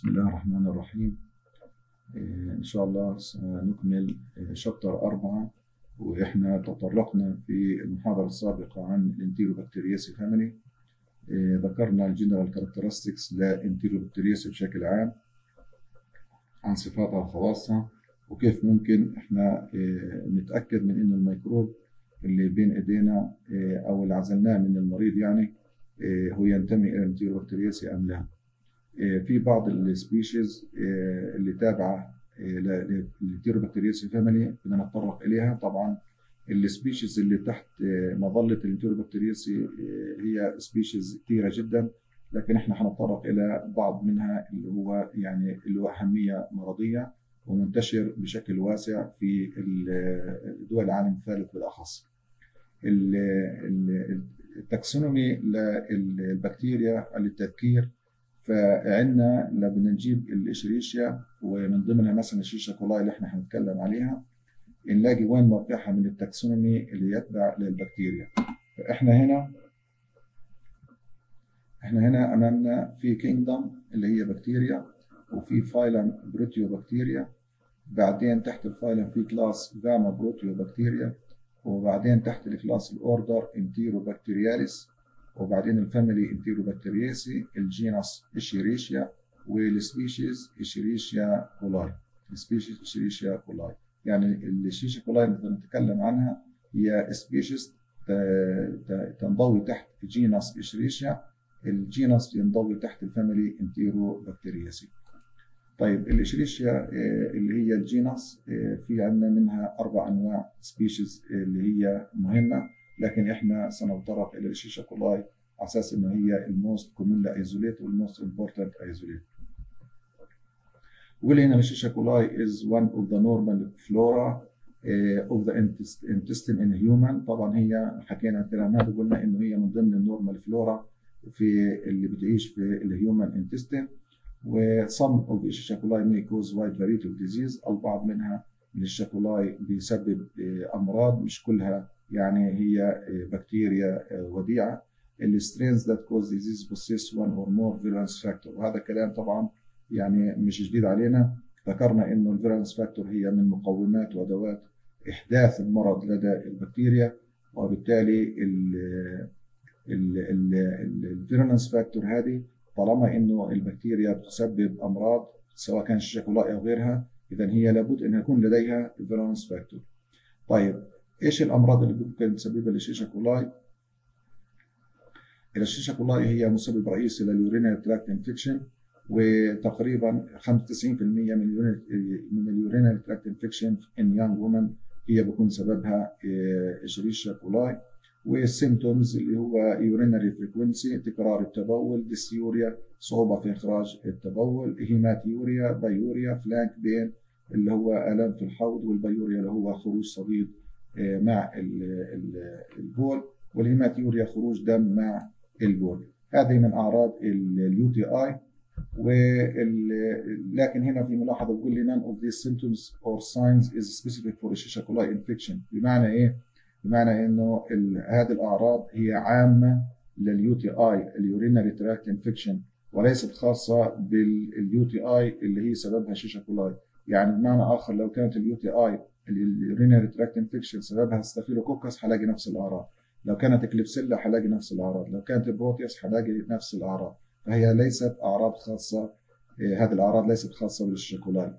بسم الله الرحمن الرحيم آه، إن شاء الله سنكمل آه، شابتر أربعة وإحنا تطرقنا في المحاضرة السابقة عن الانتيروبكتيرياسي فاميلي آه، ذكرنا الجنرال كاركترستكس للانتيروبكتيرياسي بشكل عام عن صفاتها وخواصها وكيف ممكن إحنا نتأكد من إنه الميكروب اللي بين إيدينا أو اللي عزلناه من المريض يعني هو ينتمي إلى الانتيروبكتيرياسي أم لا. في بعض السبيشيز اللي تابعه للتيروبكتيرياسي فاميلي بدنا نتطرق اليها طبعا السبيشيز اللي تحت مظله الانتيروبكتيرياسي هي سبيشيز كثيره جدا لكن احنا حنتطرق الى بعض منها اللي هو يعني اللي هو اهميه مرضيه ومنتشر بشكل واسع في دول العالم الثالث بالاخص. التاكسونومي للبكتيريا للتذكير فعندنا بدنا نجيب الاشريشيا ومن ضمنها مثلا الشيشه كولاي اللي احنا هنتكلم عليها نلاقي وين موقعها من التاكسونومي اللي يتبع للبكتيريا فاحنا هنا احنا هنا امامنا في كينجدم اللي هي بكتيريا وفي فايلم بروتيو بكتيريا بعدين تحت الفايلم في كلاس جاما بروتيو بكتيريا وبعدين تحت الكلاس الاوردر انتيرو بكتيرياليس وبعدين الفاميلي انتيروبكتيرياسي الجينس اشيريشيا والسبيشيز اشيريشيا كولاي السبيشيز اشيريشيا كولاي يعني الشيشيا كولاي اللي نتكلم عنها هي سبيشيز تنضوي تحت جينس اشيريشيا الجينس ينضوي تحت الفاميلي انتيروبكتيرياسي طيب الاشريشيا اللي هي الجينس في عندنا منها اربع انواع سبيشيز اللي هي مهمه لكن احنا سنتطرق الى الشيشه كولاي على اساس انه هي الموست كومنلي ايزوليت والموست امبورتنت ايزوليت هنا الشيشه كولاي is one of the normal flora uh, of the intestine in human طبعا هي حكينا الكلام هذا قلنا انه هي من ضمن النورمال فلورا في اللي بتعيش في الهيومن انتستين و some of الشيشه كولاي may cause wide variety of disease البعض منها من الشيكولاي بيسبب امراض مش كلها يعني هي بكتيريا وديعه السترينز that cause disease possess one or more virulence factor وهذا كلام طبعا يعني مش جديد علينا ذكرنا انه الفيرنس فاكتور هي من مقومات وادوات احداث المرض لدى البكتيريا وبالتالي الفيرنس فاكتور هذه طالما انه البكتيريا تسبب امراض سواء كان الشيكولاي او غيرها اذا هي لابد ان يكون لديها فيرنس فاكتور طيب ايش الامراض اللي ممكن تسببها للشيشه كولاي؟ الشيشه كولاي هي مسبب رئيسي لليورينال تراكت انفكشن وتقريبا 95% من من اليورينال تراكت انفكشن ان يانج وومن هي بيكون سببها اشريشيا كولاي والسيمتومز اللي هو يورينري فريكونسي تكرار التبول ديسيوريا صعوبه في اخراج التبول هيماتيوريا بايوريا فلانك بين اللي هو الام في الحوض والبيوريا اللي هو خروج صديد مع البول والهيماتيوريا خروج دم مع البول هذه من اعراض اليو تي اي لكن هنا في ملاحظه بيقول لي none of these symptoms or signs is specific for Escherichia coli infection بمعنى ايه؟ بمعنى انه هذه الاعراض هي عامه لليو تي اي اليورينري تراكت انفكشن وليست خاصه باليو تي اي اللي هي سببها شيشا كولاي يعني بمعنى اخر لو كانت اليو تي اي اليورينري تراكت انفكشن سببها ستافيلوكوكس هلاقي نفس الاعراض لو كانت كليبسيلا هلاقي نفس الاعراض لو كانت بروتياس هلاقي نفس الاعراض فهي ليست اعراض خاصه هذه الاعراض ليست خاصه بالشيكولاي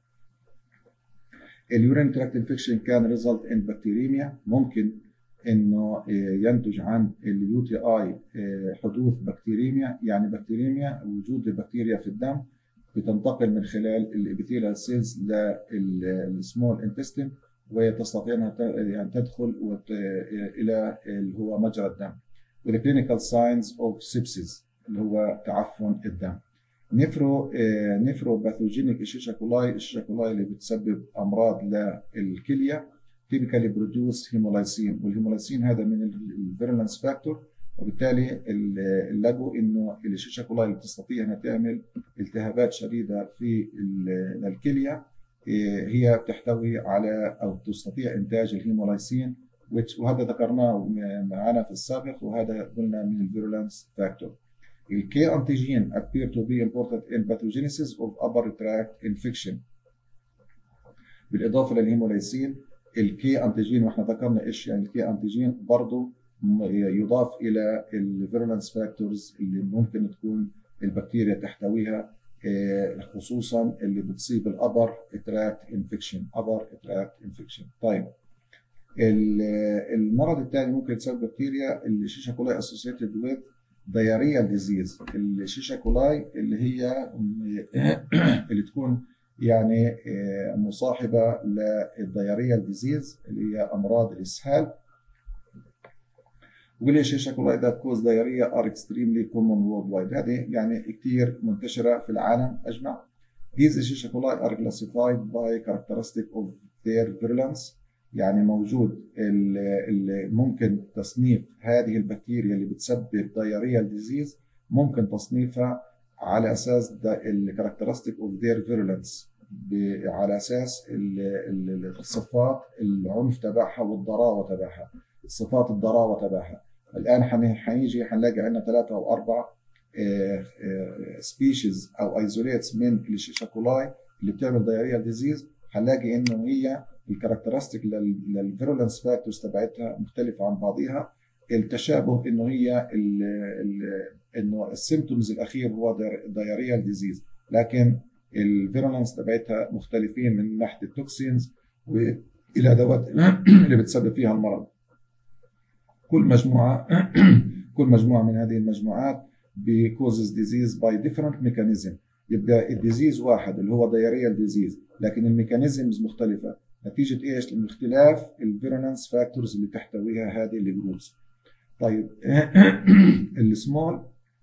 اليورين تراكت انفكشن كان ريزلت ان بكتيريميا ممكن انه ينتج عن اليو تي اي حدوث بكتيريميا يعني بكتيريميا وجود البكتيريا في الدم بتنتقل من خلال الابيثيليال سيلز للسمول انتستين وتستطيع انها يعني تدخل الى اللي هو مجرى الدم. والكلينيكال ساينز اوف سيبسيس اللي هو تعفن الدم. نفرو نفرو باثوجينيك اشيشا كولاي اشيشا كولاي اللي بتسبب امراض للكليه تيبيكالي برودوس هيمولايسين والهيمولايسين هذا من الفيرلنس فاكتور وبالتالي لقوا انه الشيشه كولاي اللي بتستطيع انها تعمل التهابات شديده في الكليه هي بتحتوي على او تستطيع انتاج الهيمولايسين وهذا ذكرناه معنا في السابق وهذا قلنا من الفيرولانس فاكتور الكي انتيجين appear to be important in pathogenesis of upper tract infection بالاضافه للهيمولايسين الكي انتيجين واحنا ذكرنا ايش يعني الكي انتيجين برضه يضاف الى الفيرولنس فاكتورز اللي ممكن تكون البكتيريا تحتويها خصوصا اللي بتصيب الابر تراكت انفكشن ابر تراكت انفكشن طيب المرض الثاني ممكن يسبب بكتيريا الشيشا كولاي اسوسيتد وذ دياريال ديزيز الشيشا كولاي اللي هي اللي تكون يعني مصاحبه للدياريال ديزيز اللي هي امراض الاسهال والشيشا كولاي ذات كوز دايريا ار اكستريملي كومون وورلد وايد هذه يعني كثير منتشره في العالم اجمع These Shisha coli are classified by characteristic of their virulence يعني موجود اللي ممكن تصنيف هذه البكتيريا اللي بتسبب دايريال ديزيز ممكن تصنيفها على اساس الكاركترستيك اوف ذير فيرولنس على اساس الصفات العنف تبعها والضراوه تبعها صفات الضراوه تبعها الان حنيجي حنلاقي عندنا ثلاثه او اربع سبيشيز او ايزوليتس من الشيشا كولاي اللي بتعمل دايريال ديزيز حنلاقي انه هي الكاركترستيك للفيرولنس فاكتورز تبعتها مختلفه عن بعضها التشابه انه هي ال ال انه السيمتومز الاخير هو دايريال ديزيز لكن الفيرولنس تبعتها مختلفين من ناحيه التوكسينز والى ادوات اللي بتسبب فيها المرض كل مجموعه كل مجموعه من هذه المجموعات بكوزز ديزيز باي ديفرنت ميكانيزم يبقى الديزيز واحد اللي هو دايريال ديزيز لكن الميكانيزمز مختلفه نتيجه ايش؟ من اختلاف الفيرونانس فاكتورز اللي تحتويها هذه الجروبس. طيب السمول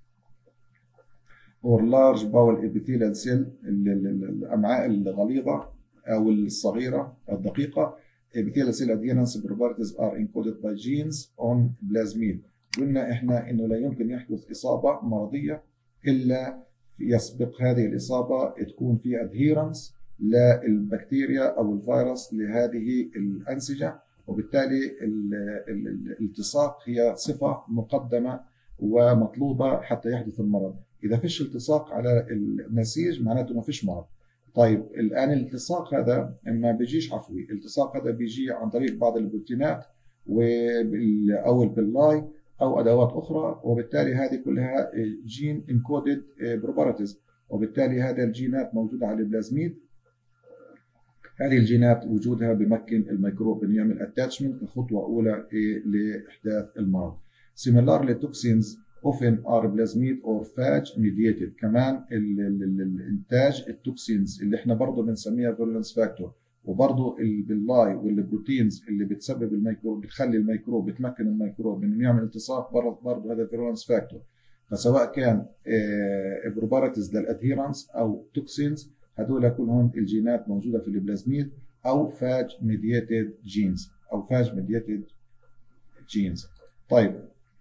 اور لارج باول ابيثيليال سيل الامعاء الغليظه او الصغيره الدقيقه epithelial cell adherence properties are encoded by genes on plasmid قلنا احنا انه لا يمكن يحدث اصابه مرضيه الا يسبق هذه الاصابه تكون في adherence للبكتيريا او الفيروس لهذه الانسجه وبالتالي الالتصاق هي صفه مقدمه ومطلوبه حتى يحدث المرض اذا فيش التصاق على النسيج معناته ما فيش مرض طيب الان الالتصاق هذا ما بيجيش عفوي الالتصاق هذا بيجي عن طريق بعض البروتينات او البلاي او ادوات اخرى وبالتالي هذه كلها جين انكودد بروبرتيز وبالتالي هذه الجينات موجوده على البلازميد هذه الجينات وجودها بمكن الميكروب انه يعمل اتاتشمنت كخطوه اولى لاحداث المرض. Similarly toxins often are plasmid or phage mediated كمان ال ال ال الانتاج التوكسينز اللي احنا برضه بنسميها فيرولنس فاكتور وبرضه البلاي والبروتينز اللي بتسبب الميكروب بتخلي الميكروب بتمكن الميكروب انه يعمل التصاق برضه هذا فيرولنس فاكتور فسواء كان بروبارتيز للادهيرنس او توكسينز هدول كلهم الجينات موجوده في البلازميد او فاج ميديتد جينز او فاج ميديتد جينز طيب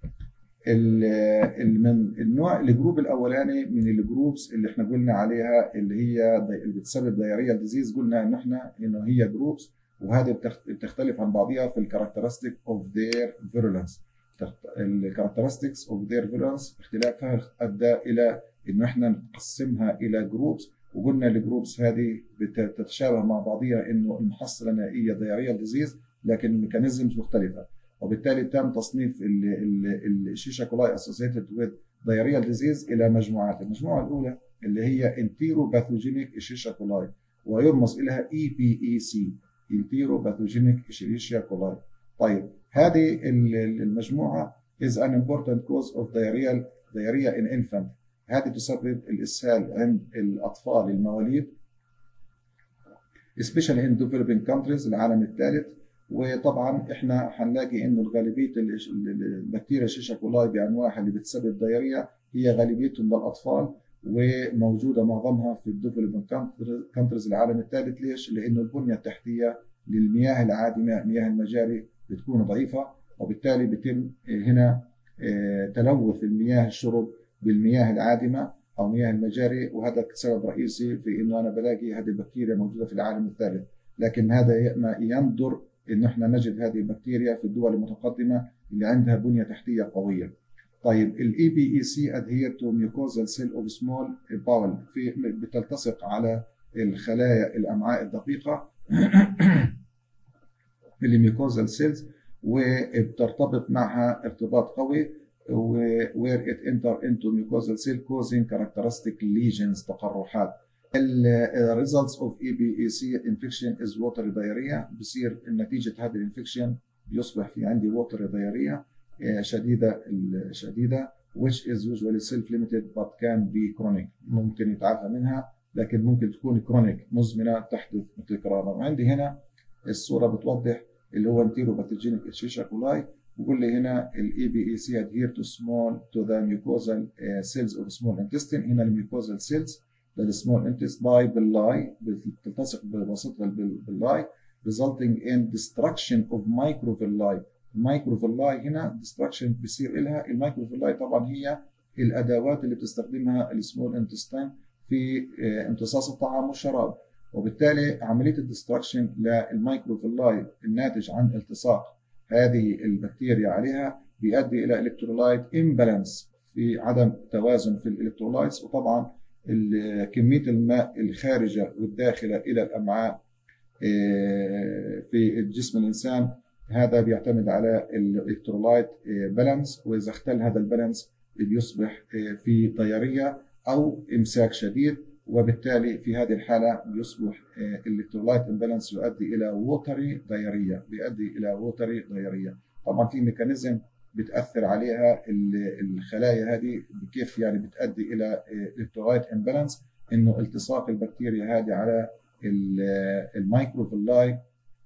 من النوع الجروب الاولاني من الجروبس اللي احنا قلنا عليها اللي هي اللي بتسبب دايريال ديزيز قلنا ان احنا انه هي جروبس وهذه بتختلف عن بعضها في الكاركترستيك اوف ذير فيرولنس الكاركترستكس اوف ذير فيرولنس اختلافها ادى الى انه احنا نقسمها الى جروبس وقلنا الجروبس هذه بتتشابه مع بعضها انه المحصله النهائيه دايريال ديزيز لكن الميكانيزمز مختلفه وبالتالي تم تصنيف الشيشا كولاي اسوسيتد وذ دايريال ديزيز الى مجموعات، المجموعه الاولى اللي هي انتيرو باثوجينيك اشيشا كولاي ويرمز اليها اي بي اي سي انتيرو باثوجينيك اشيشا كولاي. طيب هذه المجموعه is an important cause of diarrhea diarrhea in infant هذه تسبب الاسهال عند الاطفال المواليد especially in developing countries العالم الثالث وطبعا احنا هنلاقي انه غالبيه البكتيريا الشيشا كولاي بانواعها اللي بتسبب دايريا هي غالبيتهم للاطفال وموجوده معظمها في الديفلوبمنت كونتريز العالم الثالث ليش؟ لانه البنيه التحتيه للمياه العادمه مياه المجاري بتكون ضعيفه وبالتالي بيتم هنا تلوث المياه الشرب بالمياه العادمه او مياه المجاري وهذا سبب رئيسي في انه انا بلاقي هذه البكتيريا موجوده في العالم الثالث لكن هذا ما يندر ان احنا نجد هذه البكتيريا في الدول المتقدمه اللي عندها بنيه تحتيه قويه. طيب الاي بي اي سي ادهير تو ميوكوزال سيل اوف سمول باول في بتلتصق على الخلايا الامعاء الدقيقه الميوكوزال سيلز وبترتبط معها ارتباط قوي where it enter into mucosal cell causing characteristic lesions تقرحات ال results of EBEC infection is watery diarrhea بصير نتيجة هذه الانفكشن بيصبح في عندي watery diarrhea شديدة شديدة which is usually self-limited but can be chronic ممكن يتعافى منها لكن ممكن تكون كرونيك مزمنة تحدث تكرارا وعندي هنا الصورة بتوضح اللي هو انتيروباثوجينيك اتشيشا كولاي بيقول لي هنا الاي بي اي سي adhere to small to the mucosal uh, cells of small intestine هنا الميوكوزال سيلز للسمول انتستاي باللاي بتلتصق بواسطة باللاي resulting in destruction of microvilli المايكروفيلاي هنا destruction بيصير لها المايكروفيلاي طبعا هي الادوات اللي بتستخدمها السمول انتستين في امتصاص الطعام والشراب وبالتالي عمليه الدستركشن للمايكروفيلاي الناتج عن التصاق هذه البكتيريا عليها بيؤدي الى الكترولايت امبالانس في عدم توازن في الالكترولايتس وطبعا كميه الماء الخارجه والداخله الى الامعاء في جسم الانسان هذا بيعتمد على الالكترولايت بالانس واذا اختل هذا البالانس بيصبح في ضياريه او امساك شديد وبالتالي في هذه الحاله بيصبح الالكترولايت امبالانس يؤدي الى ووتري ضياريه بيؤدي الى ووتري ضياريه طبعا في ميكانيزم بتاثر عليها الخلايا هذه كيف يعني بتؤدي الى الكترولايت امبالانس انه التصاق البكتيريا هذه على المايكروفيلاي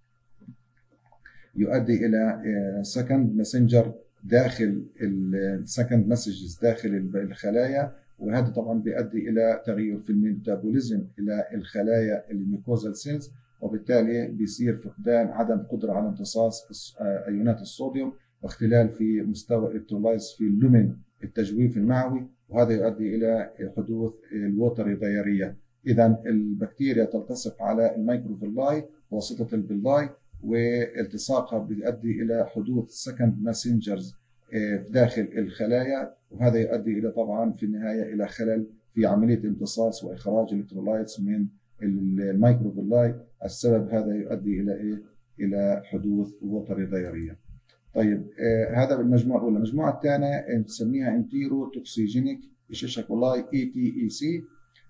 يؤدي الى سكند ماسنجر داخل السكند مسجز داخل الخلايا وهذا طبعا بيؤدي الى تغير في الميتابوليزم الى الخلايا الميكوزال سيلز وبالتالي بيصير فقدان عدم قدره على امتصاص ايونات الصوديوم واختلال في مستوى الالكترولايز في اللومن التجويف المعوي وهذا يؤدي الى حدوث الوتر ضياريه اذا البكتيريا تلتصق على الميكروفيلاي بواسطه البلاي والتصاقها بيؤدي الى حدوث سكند ماسنجرز داخل الخلايا وهذا يؤدي الى طبعا في النهايه الى خلل في عمليه امتصاص واخراج الالكترولايتس من الميكروفيلاي السبب هذا يؤدي الى ايه؟ الى حدوث وتر ضياريه. طيب آه هذا بالمجموعه الاولى، المجموعه الثانيه نسميها انتيرو توكسيجينيك ايشيشاكولاي اي تي اي سي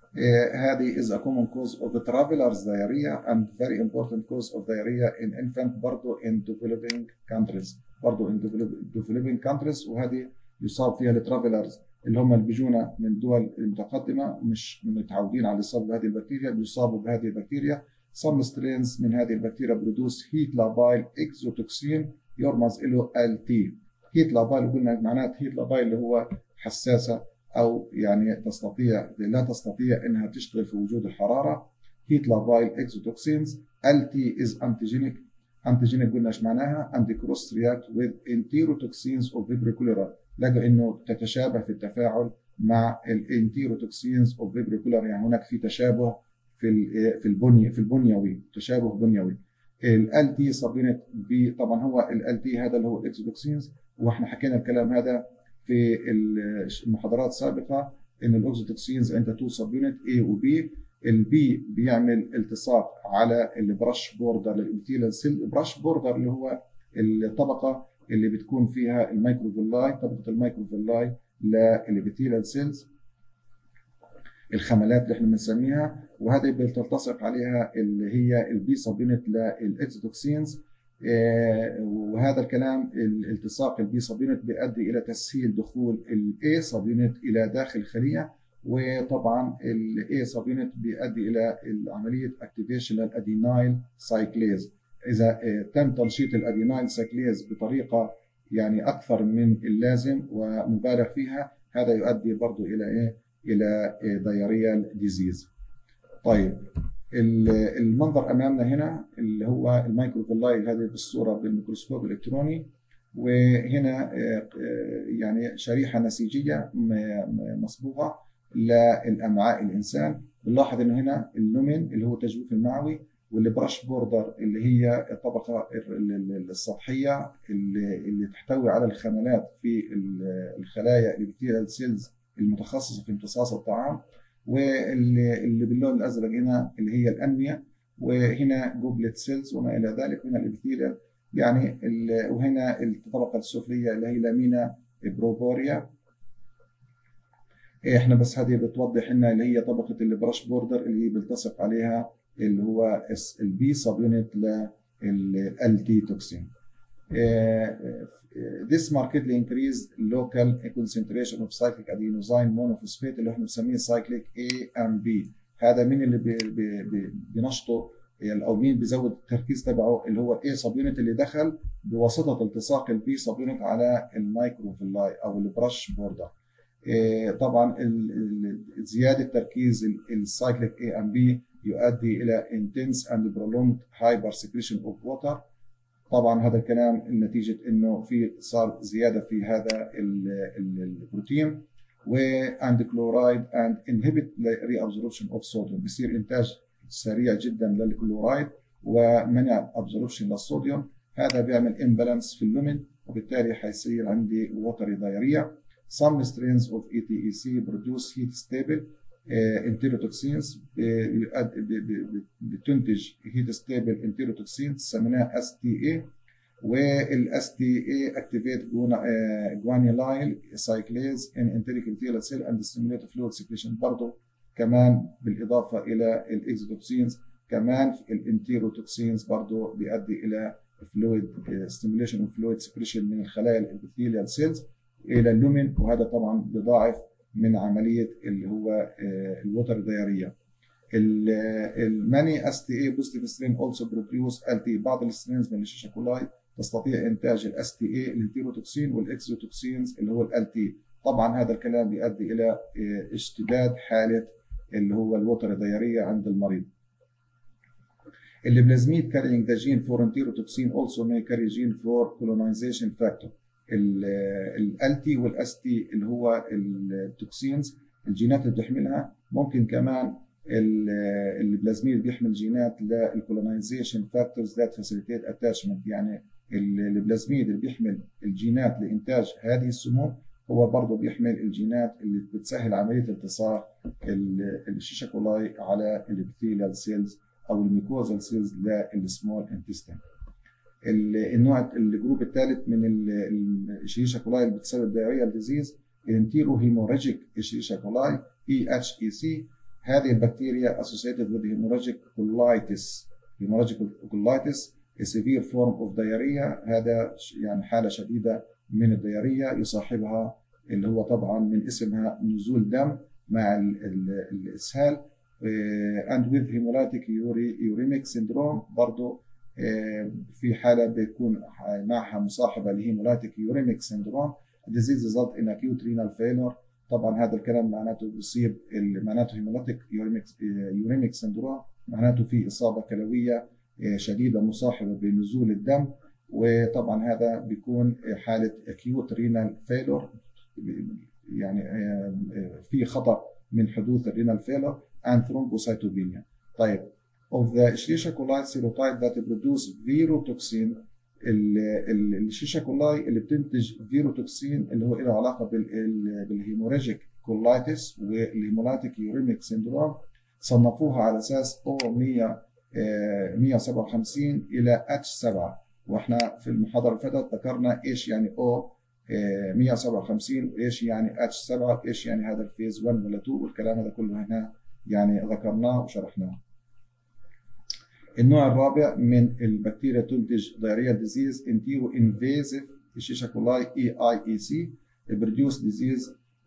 هذه is a common cause of travelers diarrhea and very important cause of diarrhea in infant برضه in developing countries برضه in developing countries وهذه يصاب فيها الترافلرز اللي هم اللي بيجونا من الدول المتقدمه مش متعودين على الاصابه بهذه البكتيريا بيصابوا بهذه البكتيريا some strains من هذه البكتيريا برودوس هيت لابايل اكزوتوكسين يرمز له ال تي هيت لابايل قلنا معناته هيت لابايل اللي هو حساسه او يعني تستطيع لا تستطيع انها تشتغل في وجود الحراره هيت لابايل اكزوتوكسينز ال تي از انتيجينيك انتيجينيك قلنا ايش معناها انتي كروس رياكت وذ انتيروتوكسينز اوف فيبريكوليرا لقوا انه تتشابه في التفاعل مع الانتيروتوكسينز اوف فيبريكولار يعني هناك في تشابه في في البني في البنيوي تشابه بنيوي ال تي صابينت بي طبعا هو ال تي هذا اللي هو الاكزوتوكسينز واحنا حكينا الكلام هذا في المحاضرات السابقه ان الاكزوتوكسينز عندها تو سب يونت A و B البي بيعمل التصاق على البرش بوردر للابيثيليال سيل البرش بوردر اللي هو الطبقه اللي بتكون فيها الميكروفيلاي طبقه الميكروفيلاي للابيثيليال سيلز الخملات اللي احنا بنسميها وهذه بتلتصق عليها اللي هي البي سب يونت للاكزوتوكسينز وهذا الكلام الالتصاق البي سب يونت بيؤدي الى تسهيل دخول الاي سب يونت الى داخل الخليه وطبعا الاي سب يونت بيؤدي الى عمليه اكتيفيشن للادينايل سايكليز اذا تم تنشيط الادينايل سايكليز بطريقه يعني اكثر من اللازم ومبالغ فيها هذا يؤدي برضه الى ايه الى دياريال ديزيز طيب المنظر امامنا هنا اللي هو الميكروفيلاي هذه بالصوره بالميكروسكوب الالكتروني وهنا يعني شريحه نسيجيه مصبوغه للامعاء الانسان بنلاحظ انه هنا اللومن اللي هو التجويف المعوي واللي براش بوردر اللي هي الطبقه السطحيه اللي, اللي تحتوي على الخملات في الخلايا الابيثيليال سيلز المتخصصه في امتصاص الطعام واللي اللي باللون الازرق هنا اللي هي الانميه وهنا جوبلت سيلز وما الى ذلك وهنا الابيثيليال يعني وهنا الطبقه السفليه اللي هي لامينا بروبوريا احنا بس هذه بتوضح لنا اللي هي طبقه البرش بوردر اللي هي بيلتصق عليها اللي هو البي سب يونت لل تي توكسين. This markedly increased local concentration of cyclic adenosine monophosphate اللي احنا بنسميه cyclic A and B هذا مين اللي بي بي بي بينشطه او مين بيزود التركيز تبعه اللي هو الاي سب يونت اللي دخل بواسطه التصاق البي سب يونت على المايكروفيلاي او البرش بوردر. طبعا زياده تركيز السايكليك A and B يؤدي الى intense and prolonged hyper secretion of water طبعا هذا الكلام نتيجه انه في صار زياده في هذا البروتين و and chloride and inhibit reabsorption of sodium بيصير انتاج سريع جدا للكلورايد ومنع absorption للصوديوم هذا بيعمل imbalance في اللومن وبالتالي حيصير عندي watery diarrhea some strains of ETEC produce heat stable انتيروتوكسينز بتنتج هيت ستيبل انتيروتوكسينز سميناها اس تي اي والاس تي اي اكتيفيت جوانيلايل سايكليز ان انتريك ابيثيليال سيل اند ستيموليت فلويد سكريشن برضه كمان بالاضافه الى الاكزوتوكسينز كمان الانتيروتوكسينز برضه بيؤدي الى فلويد ستيموليشن وفلويد سكريشن من الخلايا الابيثيليال سيلز الى اللومن وهذا طبعا بيضاعف من عمليه اللي هو الوتر دايريا الماني اس تي اي بوزيتيف سترين اولسو بروديوس ال تي بعض السترينز من الشيشه كولاي تستطيع انتاج الاس تي اي الانتيروتوكسين والاكزوتوكسينز اللي هو ال تي طبعا هذا الكلام بيؤدي الى اشتداد حاله اللي هو الوتر دايريا عند المريض البلازميد carrying the gene for enterotoxin also may carry gene for colonization factor ال تي والاس تي اللي هو التوكسينز الجينات اللي بتحملها ممكن كمان البلازميد بيحمل جينات للكولونايزيشن فاكتورز ذات فاسيليتيت اتاشمنت يعني البلازميد اللي بيحمل الجينات لانتاج هذه السموم هو برضه بيحمل الجينات اللي بتسهل عمليه التصاق الشيشه كولاي على الابيثيليال سيلز او الميكوزال سيلز للسمول انتستين النوع الجروب الثالث من الشيشة كولاي اللي بتسبب دايريال ديزيز الانتيرو هيموراجيك الشيشة كولاي اي اتش اي سي هذه البكتيريا associated with hemorrhagic colitis hemorrhagic colitis a severe form of diarrhea هذا يعني حالة شديدة من الديارية يصاحبها اللي هو طبعا من اسمها نزول دم مع الإسهال and with hemolytic uremic syndrome برضه في حاله بيكون معها مصاحبه لهيمولاتيك يوريميك سندروم disease result in acute renal failure طبعا هذا الكلام معناته بيصيب معناته هيمولاتيك يوريميك سندروم معناته في اصابه كلويه شديده مصاحبه بنزول الدم وطبعا هذا بيكون حاله acute renal failure يعني في خطر من حدوث الرينال فيلر and thrombocytopenia طيب of the Escherichia coli serotype that produce virotoxin الشيشة كولاي اللي بتنتج فيروتوكسين اللي هو له علاقة بالهيموراجيك كولايتس والهيمولاتيك يوريميك سيندروم صنفوها على اساس او 100 157 الى اتش 7 واحنا في المحاضرة اللي فاتت ذكرنا ايش يعني او 157 وايش يعني اتش 7 وايش يعني هذا الفيز 1 ولا 2 والكلام هذا كله هنا يعني ذكرناه وشرحناه النوع الرابع من البكتيريا تنتج diarrheal disease انتيرو invasive Escherichia coli EIEC produce disease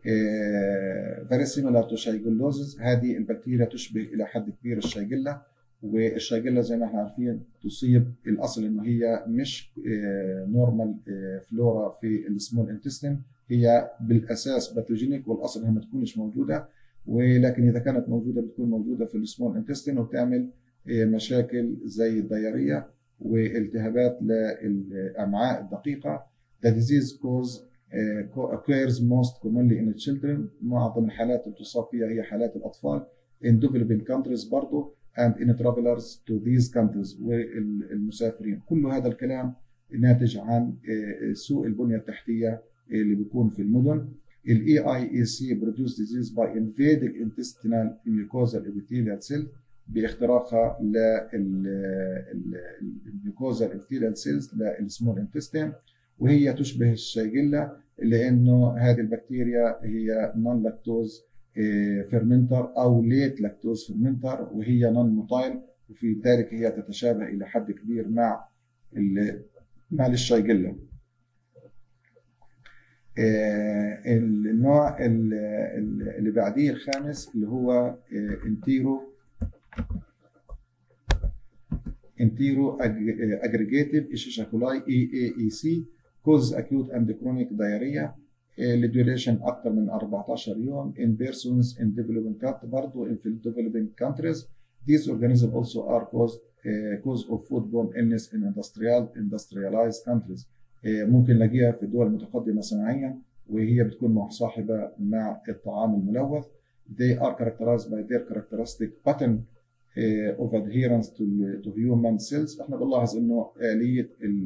very similar to Shigella هذه البكتيريا تشبه إلى حد كبير الشيجلة والشيجلة زي ما احنا عارفين تصيب الأصل إنه هي مش نورمال فلورا في السمول انتستين هي بالأساس باثوجينيك والأصل إنها ما تكونش موجودة ولكن إذا كانت موجودة بتكون موجودة في السمول انتستين وبتعمل مشاكل زي الديارية والتهابات للأمعاء الدقيقة. The disease cause uh, occurs most commonly in children معظم الحالات اللي تصاب فيها هي حالات الأطفال. In developing countries برضه and in travelers to these countries والمسافرين كل هذا الكلام ناتج عن سوء البنية التحتية اللي بيكون في المدن ال EIEC produce disease by invading intestinal mucosal epithelial cell باختراقها للميوكوزال epithelial cells للسمول انتستين وهي تشبه الشيجلة لأنه هذه البكتيريا هي نون لاكتوز فيرمنتر أو ليت لاكتوز فيرمنتر وهي نون موتايل وفي ذلك هي تتشابه إلى حد كبير مع مع الشيجلة النوع اللي بعديه الخامس اللي هو انتيرو انتيرو اجريجيتيف اشيشاكولاي اي اي اي سي كوز اكيوت اند كرونيك دايريا لديوريشن اكثر من 14 يوم in persons in developing countries برضه في developing countries these organisms also are caused uh, cause of foodborne illness in industrial industrialized countries ممكن نلاقيها في الدول المتقدمة صناعيا وهي بتكون مصاحبة مع الطعام الملوث they are characterized by their characteristic pattern uh, of adherence to, to human cells احنا بنلاحظ انه آلية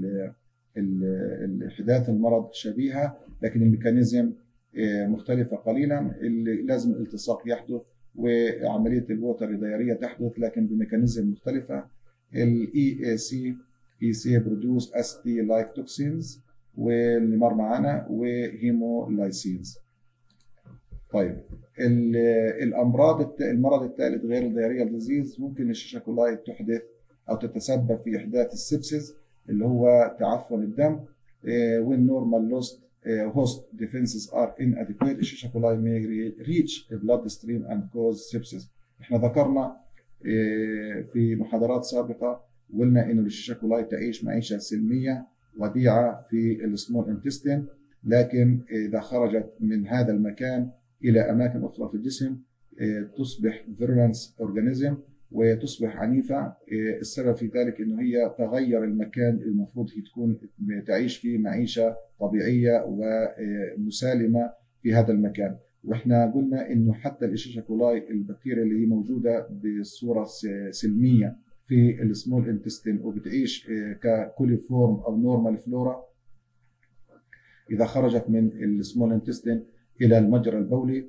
حداث المرض شبيهة لكن الميكانيزم مختلفة قليلا اللي لازم الالتصاق يحدث وعملية الوتر دايرية تحدث لكن بميكانيزم مختلفة ال EAC EC produce ST like toxins واللي مر معانا وهيمولايسينز طيب الامراض المرض الثالث غير الدياريه ديزيز ممكن الشيشاكولاي تحدث او تتسبب في احداث السبسز اللي هو تعفن الدم when normal lost host defenses are inadequate الشيشاكولاي may reach the bloodstream and cause sepsis احنا ذكرنا في محاضرات سابقه قلنا انه الشيشاكولاي تعيش معيشه سلميه وديعه في السمول انتستين لكن اذا خرجت من هذا المكان الى اماكن اخرى في الجسم تصبح فيرولنس اورجانيزم وتصبح عنيفه السبب في ذلك انه هي تغير المكان المفروض هي تكون تعيش فيه معيشه طبيعيه ومسالمه في هذا المكان واحنا قلنا انه حتى الاشيشاكولاي البكتيريا اللي هي موجوده بصوره سلميه في السمول انتستين وبتعيش ككوليفورم او نورمال فلورا اذا خرجت من السمول انتستين الى المجرى البولي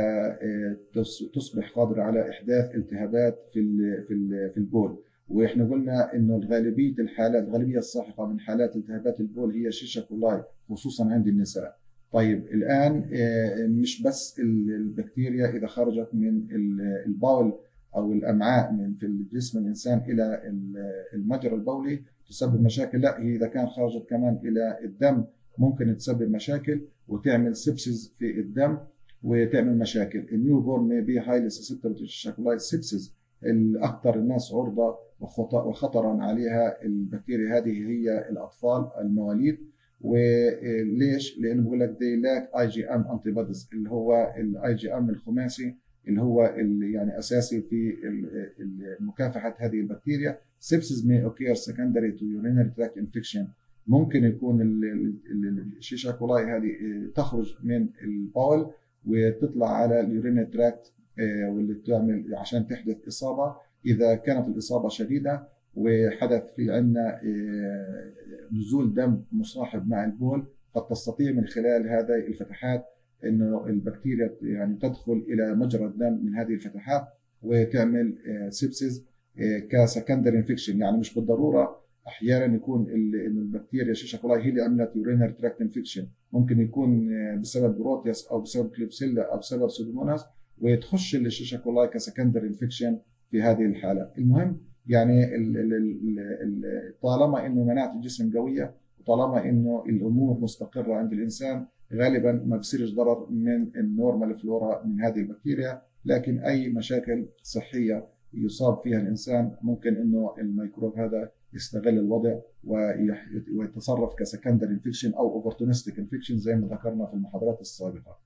فتصبح قادره على احداث التهابات في في في البول واحنا قلنا انه غالبيه الحالات الغالبيه الساحقه من حالات التهابات البول هي شيشا كولاي خصوصا عند النساء طيب الان مش بس البكتيريا اذا خرجت من البول او الامعاء من في جسم الانسان الى المجرى البولي تسبب مشاكل لا هي اذا كان خرجت كمان الى الدم ممكن تسبب مشاكل وتعمل سبسز في الدم وتعمل مشاكل النيو بورن مي بي هايلي سسبتبل شاكولايت سبسز الاكثر الناس عرضه وخطرا عليها البكتيريا هذه هي الاطفال المواليد وليش؟ لانه بقول لك they lack اي جي ام انتي بوديز اللي هو الاي جي ام الخماسي اللي هو اللي يعني اساسي في مكافحه هذه البكتيريا sepsis may occur secondary to urinary tract infection ممكن يكون الشيشا كولاي هذه تخرج من البول وتطلع على اليورينري تراكت واللي تعمل عشان تحدث اصابه اذا كانت الاصابه شديده وحدث في عندنا نزول دم مصاحب مع البول قد تستطيع من خلال هذه الفتحات انه البكتيريا يعني تدخل الى مجرى الدم من هذه الفتحات وتعمل سيبسيس كسكندري انفكشن يعني مش بالضروره احيانا يكون انه البكتيريا شيشا كولاي هي اللي عملت يورينري تراكت انفكشن ممكن يكون بسبب بروتياس او بسبب كليبسيلا او بسبب سودوموناس وتخش الشيشا كولاي كسكندري انفكشن في هذه الحاله المهم يعني ال ال ال طالما انه مناعه الجسم قويه وطالما انه الامور مستقره عند الانسان غالبا ما بصيرش ضرر من النورمال فلورا من هذه البكتيريا لكن اي مشاكل صحيه يصاب فيها الانسان ممكن انه الميكروب هذا يستغل الوضع ويتصرف كسكندري انفكشن او اوبورتونستيك انفكشن زي ما ذكرنا في المحاضرات السابقه.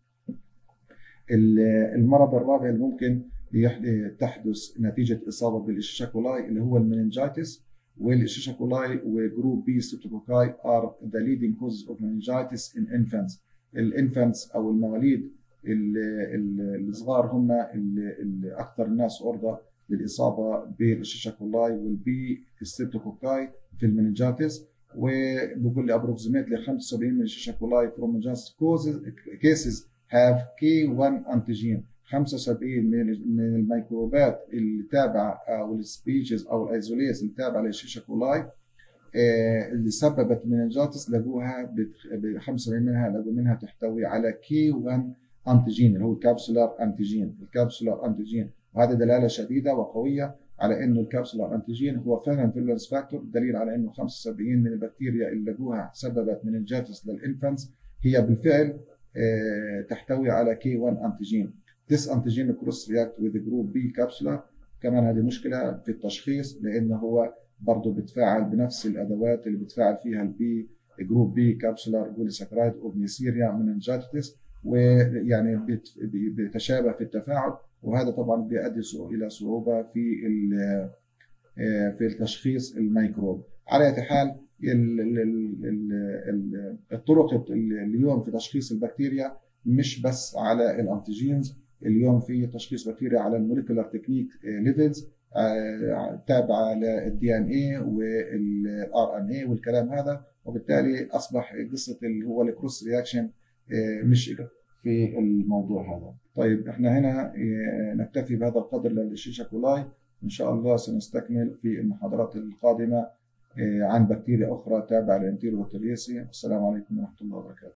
المرض الرابع اللي ممكن تحدث نتيجه اصابه بالشيشاكولاي اللي هو المننجايتس والشيشاكولاي وجروب بي ستريبتوكوكاي ار ذا ليدنج كوز اوف meningitis ان انفانتس الانفانتس او المواليد الصغار هم اللي اكثر الناس عرضه للاصابه بالشيشا كولاي والبي ستريبتوكوكاي في المننجاتس وبقول لي ابروكسيميتلي 75 من الشيشا كولاي فروم مننجاتس كيسز هاف كي 1 انتيجين 75 من من الميكروبات اللي تابعه او السبيشيز او الايزوليز اللي تابعه للشيشا كولاي اللي سببت مننجاتس لقوها ب 75 منها لقوا منها تحتوي على كي 1 انتيجين اللي هو الكابسولار انتيجين الكابسولار انتيجين وهذا دلاله شديده وقويه على انه الكابسولار انتيجين هو فعلا فيرولنس فاكتور دليل على انه 75 من البكتيريا اللي لقوها سببت مننجاتس للانفانتس هي بالفعل تحتوي على كي 1 انتيجين This antigen cross react with group B capsular كمان هذه مشكلة في التشخيص لأن هو برضه بتفاعل بنفس الأدوات اللي بتفاعل فيها البي جروب بي كابسولار بوليساكرايد اوف نيسيريا مننجاتيتس ويعني بيتشابه في التفاعل وهذا طبعا بيؤدي إلى صعوبة في في التشخيص الميكروب على أي حال الطرق اليوم في تشخيص البكتيريا مش بس على الانتيجينز اليوم في تشخيص بكتيريا على الموليكولار تكنيك ليفلز تابعه للدي ان اي والار ان اي والكلام هذا وبالتالي اصبح قصه اللي هو الكروس رياكشن مش في الموضوع هذا. طيب احنا هنا نكتفي بهذا القدر للشيشا كولاي ان شاء الله سنستكمل في المحاضرات القادمه عن بكتيريا اخرى تابعه للانتيرو بكتيريسي السلام عليكم ورحمه الله وبركاته.